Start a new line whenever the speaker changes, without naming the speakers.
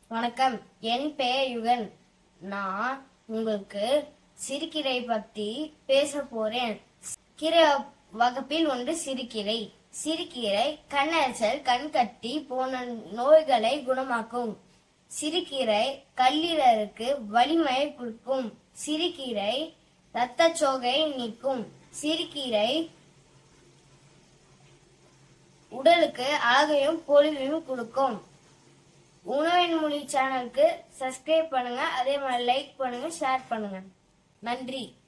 வணக்கம் என் பெயர் யுகன் நான் உங்களுக்கு சிறுகீரை பத்தி பேச போறேன் கீரை வகுப்பில் ஒன்று சிறுகீரை சிறுகீரை கண்ணெரிச்சல் கண்கட்டி போன நோய்களை குணமாக்கும் சிறுகீரை கல்லீரலுக்கு வலிமையை கொடுக்கும் சிறுகீரை இரத்தச்சோகை நீக்கும் சிறுகீரை உடலுக்கு அழகையும் பொலிவையும் கொடுக்கும் உணவின் மொழி சேனலுக்கு சப்ஸ்கிரைப் பண்ணுங்க அதே மாதிரி லைக் பண்ணுங்க ஷேர் பண்ணுங்க நன்றி